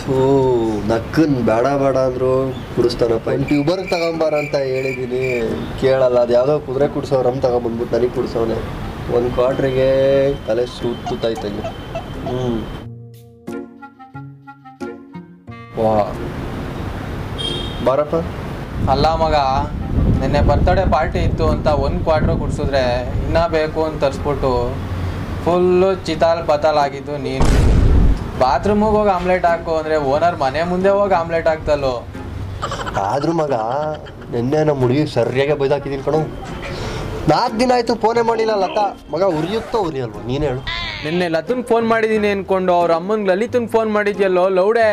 ಥೂ ನಕ್ಕನ್ ಬೇಡ ಬೇಡ ಅಂದ್ರು ಕುಡಿಸ್ತಾನಪ್ಪ ಇಲ್ಲಿ ಟ್ಯೂಬರ್ಗೆ ತಗೊಂಬಾರ ಅಂತ ಹೇಳಿದ್ದೀನಿ ಕೇಳಲ್ಲ ಅದು ಯಾವುದೋ ಕುದುರೆ ಕುಡ್ಸೋ ರಮ್ ತಗೊಂಬಂದ್ಬಿಟ್ಟು ನನಗೆ ಕುಡ್ಸೋನೆ ಒಂದು ಕ್ವಾರ್ಟ್ರಿಗೆ ತಲೆ ಸುತ್ತೈತೆ ಹ್ಞೂ ವಾ ಬಾರಪ್ಪ ಅಲ್ಲ ಮಗ ನಿನ್ನೆ ಬರ್ತಡೇ ಪಾರ್ಟಿ ಇತ್ತು ಅಂತ ಒಂದು ಕ್ವಾರ್ಟ್ರ್ ಕುಡ್ಸಿದ್ರೆ ಇನ್ನ ಬೇಕು ಅಂತ ತರಿಸ್ಬಿಟ್ಟು ಫುಲ್ಲು ಚಿತಾಲ್ ಪತಾಲ್ ಆಗಿದ್ದು ನೀನು ಬಾತ್ರೂಮಿಗೆ ಹೋಗಿ ಆಮ್ಲೆಟ್ ಹಾಕು ಅಂದರೆ ಓನರ್ ಮನೆ ಮುಂದೆ ಹೋಗಿ ಆಮ್ಲೆಟ್ ಹಾಕ್ತಲ್ಲೋ ಆದ್ರೂ ಮಗ ನಿನ್ನೆ ನಮ್ಮ ಹುಡುಗಿ ಸರಿಯಾಗಿ ಬೈದಾಕಿದ್ದೀನಿ ಕಣೋ ನಾಲ್ಕು ದಿನ ಆಯ್ತು ಫೋನೇ ಮಾಡಿಲ್ಲ ಲತಾ ಮಗ ಉರಿಯುತ್ತೋ ಉರಿಯಲ್ವ ನೀನು ಹೇಳು ನಿನ್ನೆ ಲತನ್ ಫೋನ್ ಮಾಡಿದ್ದೀನಿ ಅನ್ಕೊಂಡು ಅವ್ರ ಅಮ್ಮಂಗೆ ಲಲಿತನ್ ಫೋನ್ ಮಾಡಿದ್ಯಲ್ಲೋ ಲೌಡೆ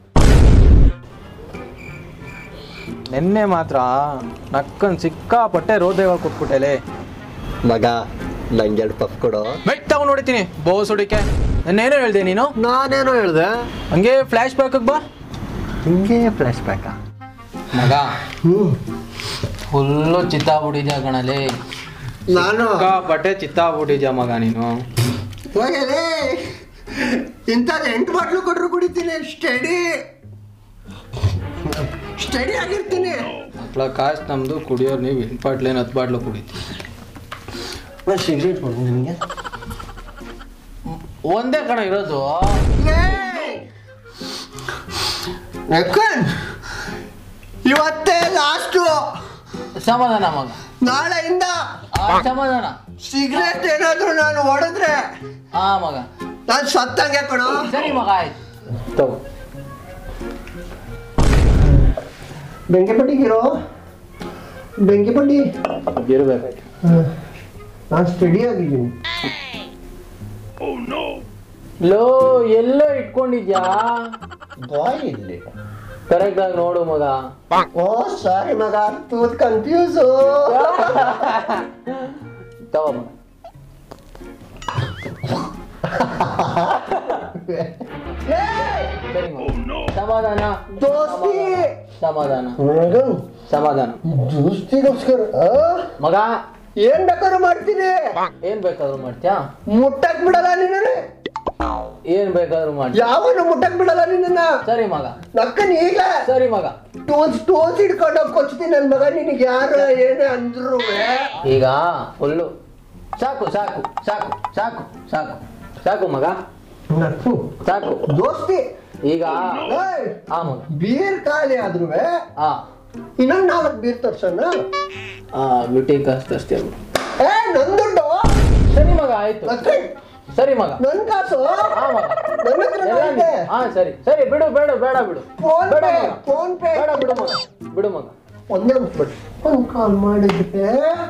ನಿನ್ನೆ ಮಾತ್ರ ನಕ್ಕನ್ ಸಿಕ್ಕಾಪಟ್ಟೆ ರೋದೇವಾಗ ಕೊಟ್ಬಿಟ್ಟೆಲೆ ಮಗ ನಂಗೆ ಎರಡು ಪಫ್ ಕೊಡು ಮೆಟ್ ತಗೊಂಡು ನೋಡಿತೀನಿ ಬೋಸ್ ಹುಡಿಕೆ ನಾನೇನೋ ಹೇಳ್ದೆ ನೀನು ನಾನೇನೋ ಹೇಳ್ದೆ ಹಂಗೆ ಫ್ಲ್ಯಾಶ್ ಬ್ಯಾಕ್ ಬಾ ಹಿಂಗೆ ಫ್ಲಾಶ್ ಬ್ಯಾಕಾ ಮಗ ಹ್ಞೂ ಫುಲ್ಲು ಚಿತ್ತಾಗ್ಬಿಟ್ಟಿದ್ಯಾ ಕಣಲೆ ನಾನು ಬಟ್ಟೆ ಚಿತ್ತಾಗ್ಬಿಟ್ಟಿದ್ಯಾ ಮಗ ನೀನು ಹೋಗಲೇ ಇಂಥದ್ದು ಎಂಟು ಬಾಟ್ಲು ಕೊಟ್ಟರು ಕುಡಿತೀನಿ ಸ್ಟಡಿ ಸ್ಟಡಿ ಆಗಿರ್ತೀನಿ ಮಕ್ಳ ಕಾಸು ನಮ್ದು ಕುಡಿಯೋರು ನೀವು ಎಂಟು ಬಾಟ್ಲೇನು ಹತ್ತು ಬಾಟ್ಲು ಕುಡಿತೀವಿ ಒಂದು ಸಿಗರೇಟ್ ಕೊಡು ನಿನಗೆ ಒಂದೇ ಕಣ ಇರೋದು ಯಾಕನ್ ಇವತ್ತೇ ಲಾಸ್ಟು ಸಮಾಧಾನ ಮಗ ನಾಳೆಯಿಂದ ಆ, ಸಮಾಧಾನ ಸಿಗರೇಟ್ ಏನಾದರೂ ನಾನು ಹೊಡೆದ್ರೆ ಹಾ ಮಗ ನಾನು ಸತ್ತಂಗೆ ಕಣೋ ಸರಿ ಮಗ ಆಯ್ತು ತಗೋ ಬೆಂಕಿ ಪಟ್ಟಿಗಿರೋ ಬೆಂಕಿ ಪಟ್ಟಿ ಇರ್ಬೇಕಾಯ್ತು ನಾನು ಸ್ಟಡಿ ಆಗಿದ್ದೀನಿ ಲೋ ಎಲ್ಲೋ ಇಟ್ಕೊಂಡಿದ್ಯಾ ಬಾಯ್ ಇಲ್ಲಿ ಕರೆಕ್ಟ್ ಆಗಿ ನೋಡು ಮಗ ಓ ಸಾರಿ ಮಗ ತೂತ್ ಕನ್ಫ್ಯೂಸು ತಗೋ ಮಗ ಸರಿ ಮಗ ಸಮಾಧಾನ ದೋಸ್ತಿ ಸಮಾಧಾನ ಮಗನ್ ಸಮಾಧಾನ ದೋಸ್ತಿಗೋಸ್ಕರ ಆ? ಮಗ ಏನ್ ಬೇಕಾದ್ರೂ ಮಾಡ್ತೀನಿ ಏನ್ ಬೇಕಾದ್ರೂ ಮಾಡ್ತ್ಯಾ ಮುಟ್ಟಕ್ ಬಿಡಲ್ಲ ನಿನ್ನ ಏನ್ ಬೇಕಾದ್ರೂ ಮಾಡ್ತ್ಯಾ ಯಾವನು ಮುಟ್ಟಕ್ ಬಿಡಲ್ಲ ನಿನ್ನ ಸರಿ ಮಗ ನಕ್ಕನ್ ಈಗ ಸರಿ ಮಗ ಟೋಲ್ಸ್ ಟೋಲ್ಸ್ ಹಿಡ್ಕೊಂಡು ಹೋಗಿ ಕೊಚ್ತೀನಿ ನನ್ ಮಗ ನಿನಗೆ ಯಾರು ಏನೇ ಅಂದ್ರು ಈಗ ಫುಲ್ಲು ಸಾಕು ಸಾಕು ಸಾಕು ಸಾಕು ಸಾಕು ಸಾಕು ಮಗ ಸಾಕು ದೋಸ್ತಿ ಈಗ ಏಯ್, ಆ ಮಗ ಬೀರ್ ಖಾಲಿ ಆದ್ರೂ ಆ ಇನ್ನೊಂದ್ ನಾಲ್ಕು ಬೀರ್ ತರ್ಸೋಣ ಆ ಬ್ಯೂಟಿ ಕಾಸ್ಟ್ ಅಷ್ಟೇ ಏ ನನ್ ದುಡ್ಡು ಸರಿ ಮಗ ಆಯ್ತು ಲಕ್ಕನ್, ಸರಿ ಮಗ ನನ್ ಕಾಸು ಆ ಮಗ ನನ್ನ ಹತ್ರ ಎಲ್ಲ ಇದೆ. ನೀ- ಹಾ ಸರಿ ಸರಿ ಬಿಡು ಬೇಡ ಬೇಡ ಬಿಡು ಫೋನ್ ಬೇಡ ಪೇ ಮಗ ಫೋನ್ ಪೇ ಬೇಡ ಬಿಡು ಮಗ ಬಿಡು ಮಗ ಒಂದೇ ಬಿಟ್ಬಿಟ್ಟು ಒಂದ್ ಕಾಲ್ ಮಾಡಿದ್ರೆ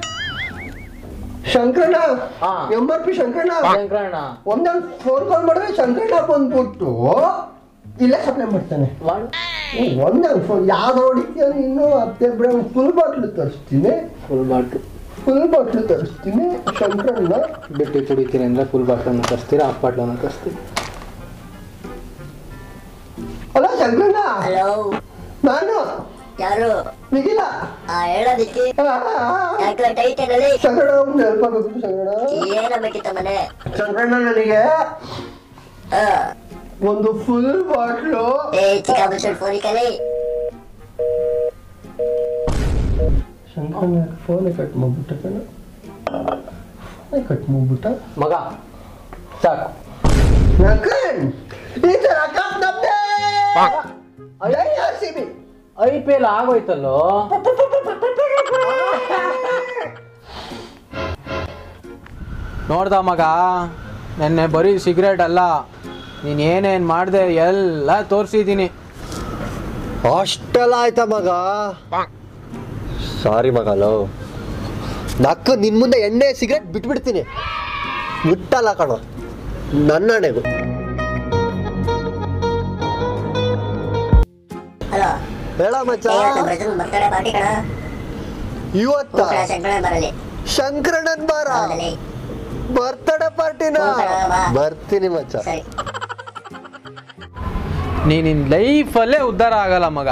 ಶಂಕರಣ್ಣ ಹಾ. ಎಂ ಆರ್ ಪಿ ಶಂಕರಣ್ಣ ಶಂಕರಣ್ಣ ಒಂದೊಂದು ಫೋನ್ ಕಾಲ್ ಮಾಡಿದ್ರೆ ಶಂಕರಣ್ಣ ಬಂದ್ಬಿಟ್ಟು ಇಲ್ಲೇ ಸಪ್ಲೈ ಮಾಡ್ತಾನೆ ಮಾಡು ಒಂದೊಂದು ಫೋನ್ ಯಾವ್ದು ಹೊಡಿತೀಯ ನೀನು ಹತ್ತೆ ಬ್ರಾಮ್ ಫುಲ್ ಬಾಟ್ಲು ತರಿಸ್ತೀನಿ ಫುಲ್ ಬಾಟ್ಲು ಫುಲ್ ಬಾಟ್ಲು ತರಿಸ್ತೀನಿ ಶಂಕರಣ್ಣ ಬಿಟ್ಟು ಕುಡಿತೀರಿ ಅಂದ್ರೆ ಫುಲ್ ಬಾಟ್ಲನ್ನು ತರಿಸ್ತೀರಾ ಹಾಫ್ ಬಾಟ್ಲನ್ನು ತರಿಸ್ತೀರಿ ಅಲ್ಲ ಶಂಕರಣ್ಣ ಹಲೋ ನಾನು ಯಾರು ನಿಗಿಲ್ಲ ಆ ಹೇಳೋದಿಕ್ಕೆ ಯಾಕೆ ಟೈಟನಲ್ಲಿ ಶಂಕರಣ್ಣ ಒಂದು ಹೆಲ್ಪ್ ಆಗಬೇಕು ಶಂಕರಣ್ಣ ಏನ ಬೇಕಿತ್ತ ಮನೆ ಶಂಕರಣ್ಣ ನನಗೆ ಆ, ಒಂದು ಫುಲ್ ಬಾಟ್ಲು ಏ ಚಿಕ್ಕ ಬಿಸ್ಕೆಟ್ ಫೋನ್ ಕಲಿ ಶಂಕರಣ್ಣ ಫೋನ್ ಕಟ್ ಮಾಡ್ಬಿಟ್ಟ ಕಣ ಫೋನ್ ಕಟ್ ಮಾಡ್ಬಿಟ್ಟ ಮಗ ಸಾಕು ನಕನ್ ಈ ತರ ಕಪ್ ನಮ್ದೆ ಜೈ R C B I P L ಆಗೋಯ್ತಲ್ಲೋ ನೋಡ್ದ ಮಗ ನೆನ್ನೆ ಬರೀ ಸಿಗರೇಟ್ ಅಲ್ಲ ನೀನು ಏನೇನು ಮಾಡಿದೆ ಎಲ್ಲ ತೋರಿಸಿದ್ದೀನಿ ಅಷ್ಟೆಲ್ಲ ಆಯ್ತಾ ಮಗ ಸಾರಿ ಮಗ ಲೋ ನಕ್ಕ ನಿನ್ ಮುಂದೆ ಎಣ್ಣೆ ಸಿಗರೇಟ್ ಬಿಟ್ಬಿಡ್ತೀನಿ ಮುಟ್ಟಲ್ಲ ಕಣೋ ನನ್ನ ಹಣೆಗೂ ಹಲೋ ಹೇಳ ಮಚ್ಚ ಬ್ರದರ್ ಬರ್ತಾರೆ ಪಾರ್ಟಿ ಕಣ ಇವತ್ತ ಹೂ ಕಣ ಶಂಕರಣ್ಣ ಬರಲಿ ಶಂಕರಣ್ಣನ್ ಬಾರ ಹೌದಲ್ಲಿ ಬರ್ತಡೇ ಪಾರ್ಟಿನ ಹ್ಞೂ ಕಣ, ಬಾ. ಬರ್ತೀನಿ ಮಚ್ಚ ಸರಿ ನೀ ನಿನ್ನ ಲೈಫಲ್ಲೇ ಉದ್ಧಾರ ಆಗಲ್ಲ ಮಗ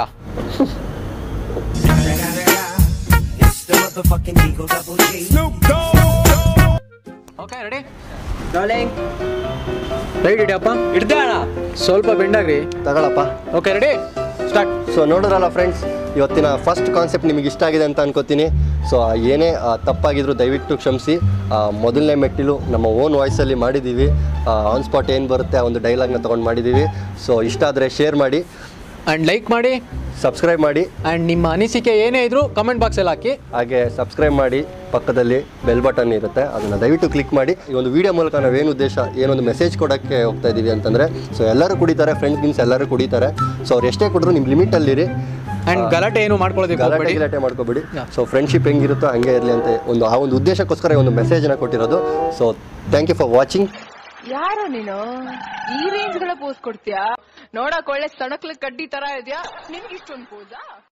ಓಕೆ ರೆಡಿ ರೈಟ್ ಇಡಿಯಪ್ಪ ಹಿಡ್ದೆ ಅಣ್ಣ ಸ್ವಲ್ಪ ಬೆಂಡಾಗ್ರಿ ತಗೊಳಪ್ಪ ಓಕೆ ರೆಡಿ ಸ್ಟಾರ್ಟ್ ಸೊ ನೋಡಿದ್ರಲ್ಲ ಫ್ರೆಂಡ್ಸ್ ಇವತ್ತಿನ ಫಸ್ಟ್ ಕಾನ್ಸೆಪ್ಟ್ ನಿಮಗೆ ಇಷ್ಟ ಆಗಿದೆ ಅಂತ ಅನ್ಕೋತೀನಿ ಸೊ ಏನೇ ಆ, ತಪ್ಪಾಗಿದ್ರು ದಯವಿಟ್ಟು ಕ್ಷಮಿಸಿ ಆ, ಮೊದಲನೇ ಮೆಟ್ಟಿಲು ನಮ್ಮ ಓನ್ ವಾಯ್ಸಲ್ಲಿ ಮಾಡಿದ್ದೀವಿ ಆನ್ ಸ್ಪಾಟ್ ಏನು ಬರುತ್ತೆ ಆ ಒಂದು ಡೈಲಾಗ್ನ ತೊಗೊಂಡು ಮಾಡಿದ್ದೀವಿ ಸೊ ಇಷ್ಟ ಆದರೆ ಶೇರ್ ಮಾಡಿ ಆ್ಯಂಡ್ ಲೈಕ್ ಮಾಡಿ ಸಬ್ಸ್ಕ್ರೈಬ್ ಮಾಡಿ ಆ್ಯಂಡ್ ನಿಮ್ಮ ಅನಿಸಿಕೆ ಏನೇ ಇದ್ರೂ ಕಮೆಂಟ್ ಬಾಕ್ಸಲ್ಲಿ ಹಾಕಿ ಹಾಗೆ ಸಬ್ಸ್ಕ್ರೈಬ್ ಮಾಡಿ ಪಕ್ಕದಲ್ಲಿ ಬೆಲ್ ಬಟನ್ ಇರುತ್ತೆ ಅದನ್ನು ದಯವಿಟ್ಟು ಕ್ಲಿಕ್ ಮಾಡಿ ಈ ಒಂದು ವಿಡಿಯೋ ಮೂಲಕ ನಾವೇನು ಉದ್ದೇಶ ಏನೊಂದು ಮೆಸೇಜ್ ಕೊಡೋಕ್ಕೆ ಹೋಗ್ತಾ ಇದ್ದೀವಿ ಅಂತಂದರೆ ಸೊ ಎಲ್ಲರೂ ಕುಡಿತಾರೆ ಫ್ರೆಂಡ್ಸ್ ಗಿನ್ಸ್ ಎಲ್ಲರೂ ಕುಡಿತಾರೆ ಸೊ ಅವ್ರು ಎಷ್ಟೇ ಕೊಟ್ಟರು ನಿಮ್ಮ ಲಿಮಿಟಲ್ಲಿರಿ ಆ್ಯಂಡ್ ಗಲಾಟೆ ಏನು ಮಾಡ್ಕೊಳ್ಳೋದಕ್ಕೆ ಗಲಾಟೆ ಹೋಗ್ಬೇಡಿ ಗಿಲಾಟೆ ಮಾಡ್ಕೋಬೇಡಿ Yeah. ಸೊ ಫ್ರೆಂಡ್ಶಿಪ್ ಹೆಂಗಿರುತ್ತೋ ಹಂಗೆ ಇರಲಿ ಅಂತ ಒಂದು ಆ ಒಂದು ಉದ್ದೇಶಕ್ಕೋಸ್ಕರ ಈ ಒಂದು ಮೆಸೇಜನ್ನ ಕೊಟ್ಟಿರೋದು so thank you for watching ಯಾರೋ ನೀನು ಈ ರೇಂಜ್ ಗಳ ಪೋಸ್ ಕೊಡ್ತೀಯಾ ನೋಡಕ್ ಒಳ್ಳೆ ಸಣಕ್ಲ ಕಡ್ಡಿ ತರ ಇದ್ಯಾ ನಿನ್ಗೆ ಇಷ್ಟೊಂದು ಪೋಸಾ